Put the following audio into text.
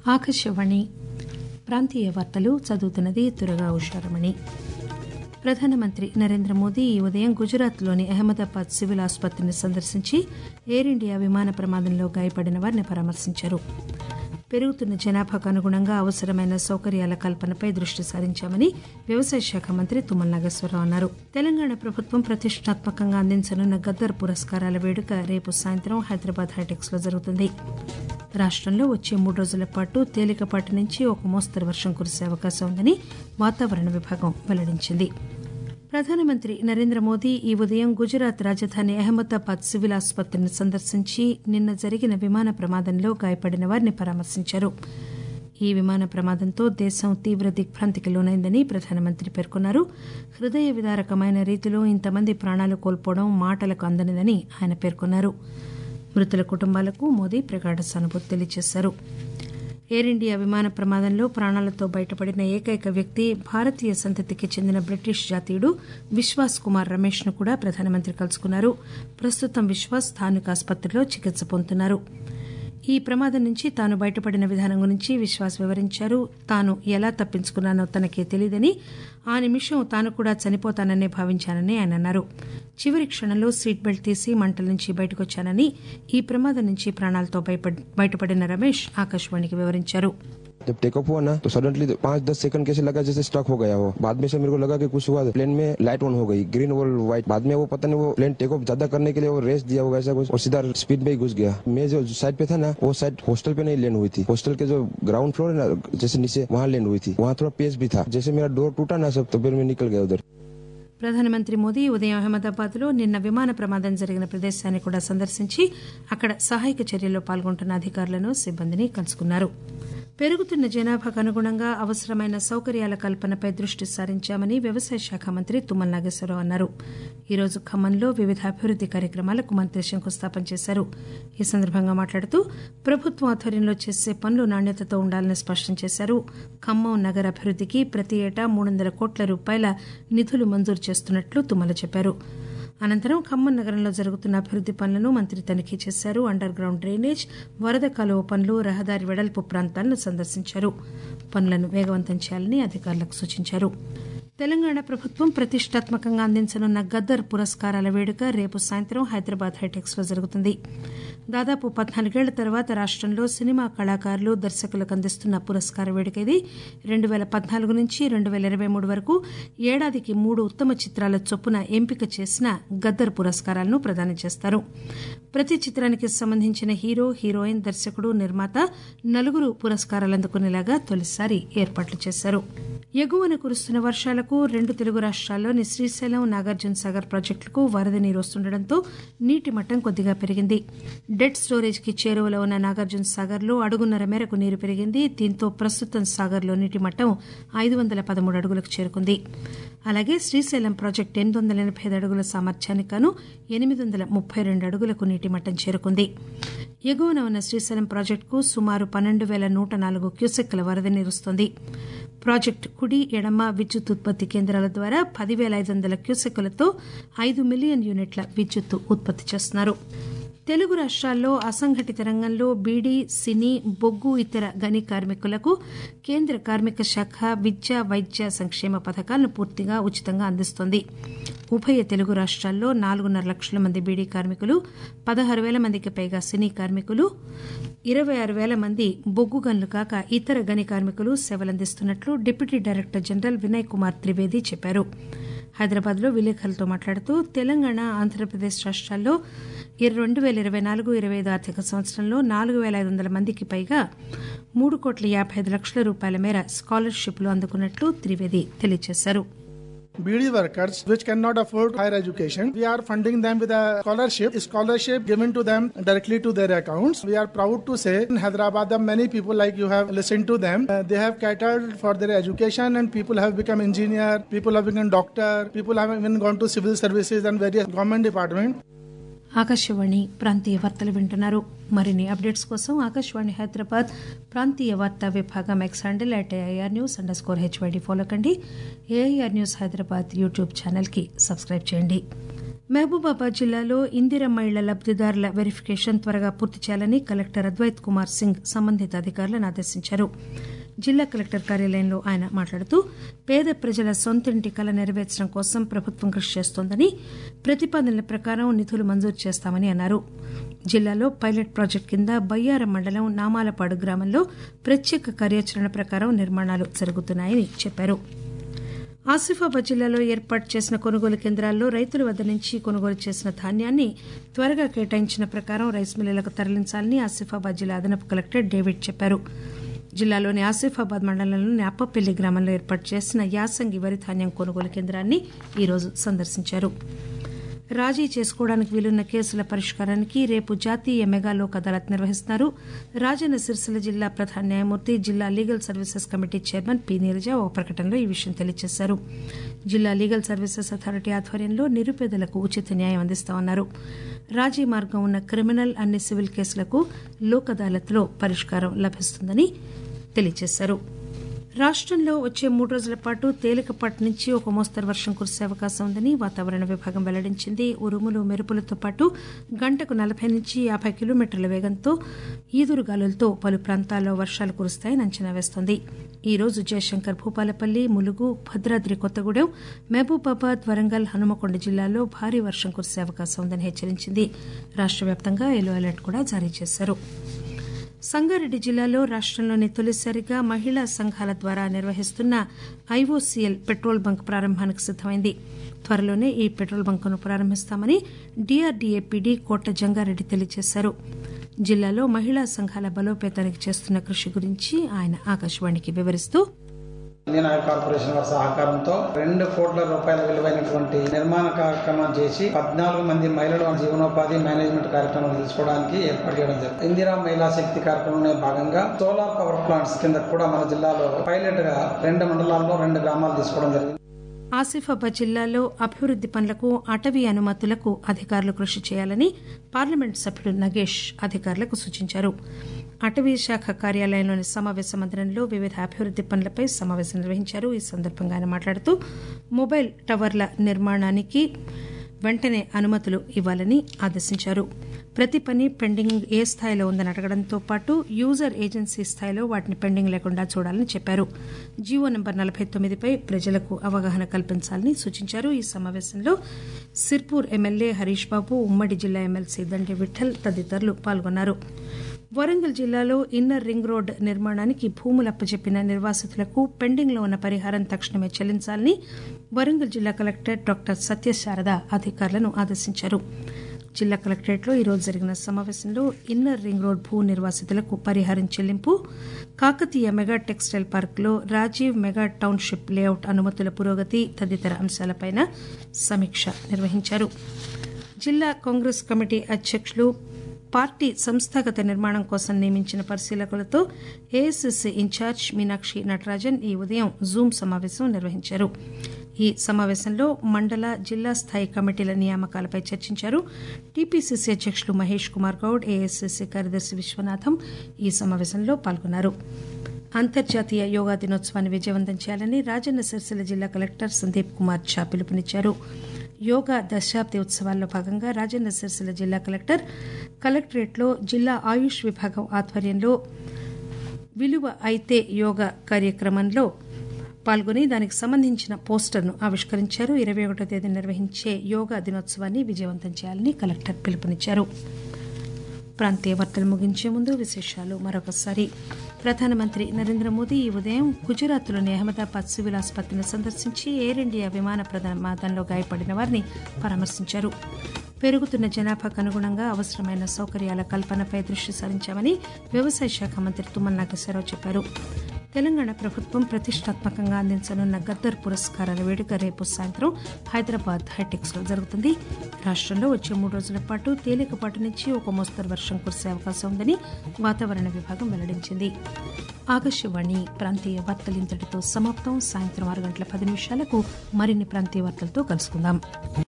ఆకాశవాణి ప్రాంతీయ వార్తలు చదువుతున్నది దురగా ఉషారమణి ప్రధానమంత్రి నరేంద్ర మోదీ ఈ ఉదయం గుజరాత్లోని అహ్మదాబాద్ సివిల్ ఆసుపత్రిని సందర్శించి ఎయిర్ ఇండియా విమాన ప్రమాదంలో గాయపడిన వారిని పరామర్శించారు పెరుగుతున్న జనాభాకు అనుగుణంగా అవసరమైన సౌకర్యాల కల్పనపై దృష్టి సారించామని వ్యవసాయ శాఖ మంత్రి తుమ్మల నాగేశ్వరరావు అన్నారు తెలంగాణ ప్రభుత్వం ప్రతిష్టాత్మకంగా అందించనున్న గద్దర్ పురస్కారాల వేడుక రేపు సాయంత్రం హైదరాబాద్ హైటెక్స్ లో జరుగుతుంది రాష్టంలో వచ్చే మూడు రోజుల పాటు తేలికపాటి నుంచి ఒక మోస్తరు వర్షం కురిసే అవకాశం ఉందని వాతావరణ విభాగం వెల్లడించింది ప్రధానమంత్రి నరేంద్ర మోదీ ఈ ఉదయం గుజరాత్ రాజధాని అహ్మదాబాద్ సివిల్ ఆసుపత్రిని సందర్శించి నిన్న జరిగిన విమాన ప్రమాదంలో గాయపడిన వారిని పరామర్శించారు ఈ విమాన ప్రమాదంతో దేశం తీవ్ర దిగ్భ్రాంతికి లోనైందని ప్రధానమంత్రి పేర్కొన్నారు హృదయ విదారకమైన రీతిలో ఇంతమంది ప్రాణాలు కోల్పోవడం మాటలకు అందనిదని ఆయన పేర్కొన్నారు మృతుల కుటుంబాలకు మోదీ ప్రగాఢ సానుభూతి తెలియజేశారు ఎయిర్ ఇండియా విమాన ప్రమాదంలో ప్రాణాలతో బయటపడిన ఏకైక వ్యక్తి భారతీయ సంతతికి చెందిన బ్రిటిష్ జాతీయుడు విశ్వాస్ కుమార్ రమేష్ ను కూడా ప్రధానమంత్రి కలుసుకున్నారు ప్రస్తుతం విశ్వాస్ స్థానిక ఆసుపత్రిలో చికిత్స పొందుతున్నారు ఈ ప్రమాదం నుంచి తాను బయటపడిన విధానం గురించి విశ్వాస్ వివరించారు తాను ఎలా తప్పించుకున్నానో తనకే తెలియదని ఆ నిమిషం తాను కూడా చనిపోతాననే భావించానని ఆయన అన్నారు చివరి క్షణంలో సీట్ బెల్ట్ తీసి మంటల నుంచి బయటకొచ్చానని ఈ ప్రమాదం నుంచి ప్రాణాలతో బయటపడిన రమేష్ ఆకాశవాణికి వివరించారు जब टेक ऑफ हुआ ना तो सडनली पांच दस सेकंड कैसे लगा जैसे स्टक हो गया वो बाद में से मेरे को लगा कि कुछ हुआ प्लेन में लाइट ऑन हो गई ग्रीन और व्हाइट बाद में वो पता नहीं वो प्लेन टेक ऑफ ज्यादा करने के लिए वो रेस दिया होगा ऐसा कुछ और सीधा स्पीड में ही घुस गया मैं जो साइड पे था ना वो साइड हॉस्टल पे नहीं लैंड हुई थी हॉस्टल के जो ग्राउंड फ्लोर है ना जैसे नीचे वहाँ लैंड हुई थी वहाँ थोड़ा पेस भी था जैसे मेरा डोर टूटा ना सब तो फिर मैं निकल गया उधर ప్రధానమంత్రి మోదీ ఉదయం అహ్మదాబాద్ లో నిన్న విమాన ప్రమాదం జరిగిన ప్రదేశాన్ని కూడా సందర్శించి అక్కడ సహాయక చర్యల్లో పాల్గొంటున్న అధికారులను సిబ్బందిని కలుసుకున్నారు పెరుగుతున్న జనాభాకు అనుగుణంగా అవసరమైన సౌకర్యాల కల్పనపై దృష్టి సారించామని వ్యవసాయ శాఖ మంత్రి తుమ్మల నాగేశ్వరరావు అన్నారు ఈరోజు ఖమ్మంలో వివిధ అభివృద్ది కార్యక్రమాలకు మంత్రి శంకుస్థాపన చేశారు ఈ సందర్భంగా మాట్లాడుతూ ప్రభుత్వం ఆధ్వర్యంలో చేసే పనులు నాణ్యతతో ఉండాలని స్పష్టం చేశారు ఖమ్మం నగర అభివృద్దికి ప్రతి ఏటా మూడు వందల కోట్ల రూపాయల నిధులు మంజూరు చేస్తున్నట్లు తుమ్మల చెప్పారు అనంతరం ఖమ్మం నగరంలో జరుగుతున్న అభివృద్ది పనులను మంత్రి తనిఖీ చేశారు అండర్ గ్రౌండ్ డ్రైనేజ్ వరద కాలువ పనులు రహదారి వెడల్పు ప్రాంతాలను సందర్శించారు పనులను వేగవంతం చేయాలని అధికారులకు సూచించారు తెలంగాణ ప్రభుత్వం ప్రతిష్టాత్మకంగా అందించనున్న గద్దర్ పురస్కారాల వేడుక రేపు సాయంత్రం హైదరాబాద్ హైటెక్స్ లో జరుగుతుంది దాదాపు పద్నాలుగేళ్ల తర్వాత రాష్టంలో సినిమా కళాకారులు దర్శకులకు అందిస్తున్న పురస్కార వేడుక ఇది రెండు పేల పద్నాలుగు నుంచి రెండు పేల ఇరవై మూడు వరకు ఏడాదికి మూడు ఉత్తమ చిత్రాల చొప్పున ఎంపిక చేసిన గద్దర్ పురస్కారాలను ప్రదానం చేస్తారు ప్రతి చిత్రానికి సంబంధించిన హీరో హీరోయిన్ దర్శకుడు నిర్మాత నలుగురు పురస్కారాలు అందుకునేలాగా తొలిసారి ఏర్పాట్లు చేశారు ఎగువన కురుస్తున్న వర్షాలకు రెండు తెలుగు రాష్ట్రాల్లోని శ్రీశైలం నాగార్జున సాగర్ ప్రాజెక్టులకు వరద నీరు వస్తుండటంతో నీటి మట్టం కొద్దిగా పెరిగింది డెడ్ స్టోరేజ్ కి చేరువలో ఉన్న నాగార్జున సాగర్ లో అడుగున్నర మేరకు నీరు పెరిగింది దీంతో ప్రస్తుతం సాగర్ లో నీటి మట్టం ఐదు వందల పదమూడు అడుగులకు చేరుకుంది అలాగే శ్రీశైలం ప్రాజెక్టు ఎనిమిది వందల ఎనబై ఐదు అడుగుల సామర్థ్యానికి గాను ఎనిమిది వందల ముప్పై రెండు అడుగులకు నీటి మట్టం చేరుకుంది ఎగువన ఉన్న శ్రీశైలం ప్రాజెక్టుకు సుమారు పన్నెండు పేల నూట నాలుగు క్యూసెక్కుల వరద నీరుస్తోంది ప్రాజెక్టు కుడి ఎడమ విద్యుత్ ఉత్పత్తి కేంద్రాల ద్వారా పదివేల ఐదు వందల క్యూసెక్కులతో ఐదు మిలియన్ యూనిట్ల విద్యుత్ ఉత్పత్తి చేస్తున్నారు తెలుగు రాష్ట్రాల్లో అసంఘటిత రంగంలో బీడీ సినీ బొగ్గు ఇతర గని కార్మికులకు కేంద్ర కార్మిక శాఖ విద్య వైద్య సంక్షేమ పథకాలను పూర్తిగా ఉచితంగా అందిస్తోంది ఉభయ తెలుగు రాష్ట్రాల్లో నాలుగున్నర లక్షల మంది బీడీ కార్మికులు పదహారు వేల మందికి పైగా సినీ కార్మికులు ఇరవై ఆరు వేల మంది బొగ్గు గనులు కాక ఇతర గని కార్మికులు సేవలందిస్తున్నట్లు deputy director general Vinay Kumar Trivedi చెప్పారు హైదరాబాద్ లో విలేకరులతో మాట్లాడుతూ తెలంగాణ ఆంధ్రప్రదేశ్ రాష్ట్రాల్లో రెండు పేల ఇరవై నాలుగు ఇరవై ఐదు ఆర్థిక సంవత్సరంలో నాలుగు పేల ఐదు వందల మందికి పైగా మూడు కోట్ల యాభై ఐదు లక్షల రూపాయల మేర స్కాలర్షిప్లు అందుకున్నట్లు త్రివేది తెలియజేశారు BD workers which cannot afford higher education. We are funding them with a scholarship, scholarship given to them directly to their accounts. We are proud to say in Hyderabad that many people like you have listened to them. Uh, they have catered for their education and people have become engineer, people have become doctor, people have even gone to civil services and various government departments. Akashvani ప్రాంతీయ వార్తలు వింటున్నారు మరిన్ని updates కోసం ఆకాశవాణి హైదరాబాద్ ప్రాంతీయ వార్తా విభాగం X handle at AIR news underscore HYD follow కండి AIR news Hyderabad YouTube ఛానల్కి సబ్స్క్రైబ్ చేయండి మహబూబాబాద్ జిల్లాలో ఇందిరమ్మ ఇళ్ల లబ్దిదారుల వెరిఫికేషన్ త్వరగా పూర్తి చేయాలని కలెక్టర్ అద్వైత్ కుమార్ సింగ్ సంబంధిత అధికారులను ఆదేశించారు జిల్లా కలెక్టర్ కార్యాలయంలో ఆయన మాట్లాడుతూ పేద ప్రజల సొంతింటి కల నెరవేర్చడం కోసం ప్రభుత్వం కృషి చేస్తోందని ప్రతిపాదనల ప్రకారం నిధులు మంజూరు చేస్తామని అన్నారు జిల్లాలో పైలట్ ప్రాజెక్టు కింద బయ్యారం మండలం నామాలపాడు గ్రామంలో ప్రత్యేక కార్యాచరణ ప్రకారం నిర్మాణాలు జరుగుతున్నాయని చెప్పారు ఆసిఫాబాద్ జిల్లాలో ఏర్పాటు చేసిన కొనుగోలు కేంద్రాల్లో రైతుల వద్ద నుంచి కొనుగోలు చేసిన ధాన్యాన్ని త్వరగా కేటాయించిన ప్రకారం రైస్ మిల్లులకు తరలించాలని ఆసిఫాబాద్ జిల్లా అదనపు కలెక్టర్ డేవిడ్ చెప్పారు జిల్లాలోని ఆసిఫాబాద్ మండలంలోని అప్పపెల్లి గ్రామంలో ఏర్పాటు చేసిన యాసంగి వరి ధాన్యం కొనుగోలు కేంద్రాన్ని ఈరోజు సందర్శించారు రాజీ చేసుకోవడానికి వీలున్న కేసుల పరిష్కారానికి రేపు జాతీయ మెగా లోక్ అదాలత్ నిర్వహిస్తున్నారు రాజన్న సిరిసిల్ల జిల్లా ప్రధాన న్యాయమూర్తి జిల్లా legal services committee chairman P Neeraja ఒక ప్రకటనలో ఈ విషయం తెలియజేశారు జిల్లా లీగల్ సర్వీసెస్ అథారిటీ ఆధ్వర్యంలో నిరుపేదలకు ఉచిత న్యాయం అందిస్తామన్నారు రాజీ మార్గం ఉన్న క్రిమినల్ అన్ని సివిల్ కేసులకు లోక్ అదాలత్లో పరిష్కారం లభిస్తుందని తెలియజేశారు రాష్టంలో వచ్చే మూడు రోజుల పాటు తేలికపాటి నుంచి ఒక మోస్తరు వర్షం కురిసే అవకాశం ఉందని వాతావరణ విభాగం వెల్లడించింది ఉరుములు మెరుపులతో పాటు గంటకు నలభై నుంచి యాభై కిలోమీటర్ల వేగంతో ఈదురుగాలులతో పలు ప్రాంతాల్లో వర్షాలు కురుస్తాయని అంచనా వేస్తోంది ఈ రోజు జయశంకర్ భూపాలపల్లి ములుగు భద్రాద్రి కొత్తగూడెం మహబూబాబాద్ వరంగల్ హనుమకొండ జిల్లాల్లో భారీ వర్షం కురిసే అవకాశం ఉందని హెచ్చరించింది రాష్ట వ్యాప్తంగా ఎల్లో అలర్ట్ కూడా జారీ చేశారు సంగారెడ్డి జిల్లాలో రాష్టంలోని తొలిసారిగా మహిళా సంఘాల ద్వారా నిర్వహిస్తున్న ఐఓసీఎల్ పెట్రోల్ బంక్ ప్రారంభానికి సిద్దమైంది త్వరలోనే ఈ పెట్రోల్ బంకును ప్రారంభిస్తామని డీఆర్డీఏ పీడీ కోట జంగారెడ్డి తెలియజేశారు జిల్లాలో మహిళా సంఘాల బలోపేతానికి చేస్తున్న కృషి గురించి ఆయన ఆకాశవాణికి వివరిస్తూ ఇండియన్ ఆయిల్ కార్పొరేషన్ వారి సహకారంతో రెండు కోట్ల రూపాయల విలువైనటువంటి నిర్మాణ కార్యక్రమం చేసి పద్నాలుగు మంది మహిళలు జీవనోపాధి మేనేజ్మెంట్ కార్యక్రమం తీసుకోవడానికి ఏర్పాటు చేయడం జరిగింది ఇందిరా మహిళా శక్తి కార్యక్రమంలో భాగంగా సోలార్ పవర్ ప్లాంట్స్ కింద కూడా మన జిల్లాలో పైలట్ గా రెండు మండలాల్లో రెండు గ్రామాలు తీసుకోవడం జరిగింది ఆసిఫాబాద్ జిల్లాలో అభివృద్ది పనులకు అటవీ అనుమతులకు అధికారులు కృషి చేయాలని పార్లమెంట్ సభ్యుడు నగేష్ అధికారులకు సూచించారు అటవీ శాఖ కార్యాలయంలోని సమావేశ మందిరంలో వివిధ అభివృద్ది పనులపై సమావేశం నిర్వహించారు ఈ సందర్భంగా ఆయన మాట్లాడుతూ మొబైల్ టవర్ల నిర్మాణానికి వెంటనే అనుమతులు ఇవ్వాలని ఆదేశించారు ప్రతి పని పెండింగ్ ఏ స్థాయిలో ఉందని అడగడంతో పాటు యూజర్ ఏజెన్సీ స్థాయిలో వాటిని పెండింగ్ లేకుండా చూడాలని చెప్పారు జీవో నెంబర్ నలభై తొమ్మిదిపై ప్రజలకు అవగాహన కల్పించాలని సూచించారు ఈ సమావేశంలో సిర్పూర్ ఎమ్మెల్యే హరీష్ బాబు ఉమ్మడి జిల్లా ఎమ్మెల్సీ దండి విఠల్ తదితరులు పాల్గొన్నారు వరంగల్ జిల్లాలో ఇన్నర్ రింగ్ రోడ్ నిర్మాణానికి భూములు అప్పచెప్పిన నిర్వాసితులకు పెండింగ్ లో ఉన్న పరిహారం తక్షణమే చెల్లించాలని వరంగల్ జిల్లా కలెక్టర్ డాక్టర్ సత్యశారద అధికారులను ఆదేశించారు జిల్లా కలెక్టరేట్లో ఈరోజు జరిగిన సమావేశంలో ఇన్నర్ రింగ్ రోడ్ భూ నిర్వాసితులకు పరిహారం చెల్లింపు కాకతీయ మెగా టెక్స్టైల్ పార్కులో రాజీవ్ మెగా టౌన్షిప్ లేఅవుట్ అనుమతుల పురోగతి తదితర అంశాలపై సమీక్ష నిర్వహించారు జిల్లా కాంగ్రెస్ కమిటీ అధ్యకులు పార్టీ సంస్థాగత నిర్మాణం కోసం నియమించిన పరిశీలకులతో ఏఐసిసి ఇన్ఛార్జ్ మీనాక్షి నటరాజన్ ఈ ఉదయం జూమ్ సమావేశం నిర్వహించారు ఈ సమావేశంలో మండల జిల్లా స్థాయి కమిటీల నియామకాలపై చర్చించారు టీపీసీసీ అధ్యకులు మహేష్ కుమార్ గౌడ్ ఏఐసిసి కార్యదర్శి విశ్వనాథం ఈ సమావేశంలో పాల్గొన్నారు అంతర్జాతీయ యోగా దినోత్సవాన్ని విజయవంతం చేయాలని రాజన్న సిరిసిల్ల జిల్లా కలెక్టర్ సందీప్ కుమార్ ఝా పిలుపునిచ్చారు యోగా దశాబ్ది ఉత్సవాల్లో భాగంగా రాజన్న సిరిసిల్ల జిల్లా కలెక్టర్ కలెక్టరేట్లో జిల్లా ఆయుష్ విభాగం ఆధ్వర్యంలో విలువ అయితే యోగా కార్యక్రమంలో పాల్గొని దానికి సంబంధించిన పోస్టర్ను ఆవిష్కరించారు ఇరవై ఒకటో తేదీ నిర్వహించే యోగా దినోత్సవాన్ని విజయవంతం చేయాలని కలెక్టర్ పిలుపునిచ్చారు ప్రాంతీయ వార్తలు ముగించే ముందు విశేషాలు మరొకసారి ప్రధానమంత్రి నరేంద్ర మోదీ ఈ ఉదయం గుజరాత్లోని అహ్మదాబాద్ సివిల్ ఆసుపత్రిని సందర్శించి ఎయిర్ ఇండియా విమాన ప్రమాదంలో గాయపడిన వారిని పరామర్శించారు పెరుగుతున్న జనాభాకు అనుగుణంగా అవసరమైన సౌకర్యాల కల్పనపై దృష్టి సారించామని వ్యవసాయ శాఖ మంత్రి తుమ్మల నాగేశ్వరరావు చెప్పారు తెలంగాణ ప్రభుత్వం ప్రతిష్టాత్మకంగా అందించనున్న గద్దర్ పురస్కారాల వేడుక రేపు సాయంత్రం హైదరాబాద్ హైటెక్స్ లో జరుగుతుంది రాష్టంలో వచ్చే మూడు రోజుల పాటు తేలికపాటి నుంచి ఒక మోస్తరు వర్షం కురిసే అవకాశం ఉందని వాతావరణ విభాగం వెల్లడించింది ఆకాశవాణి ప్రాంతీయ వార్తలు ఇంతటితో సమాప్తం సాయంత్రం ఆరు గంటల పది నిమిషాలకు మరిన్ని ప్రాంతీయ వార్తలతో కలుసుకుందాం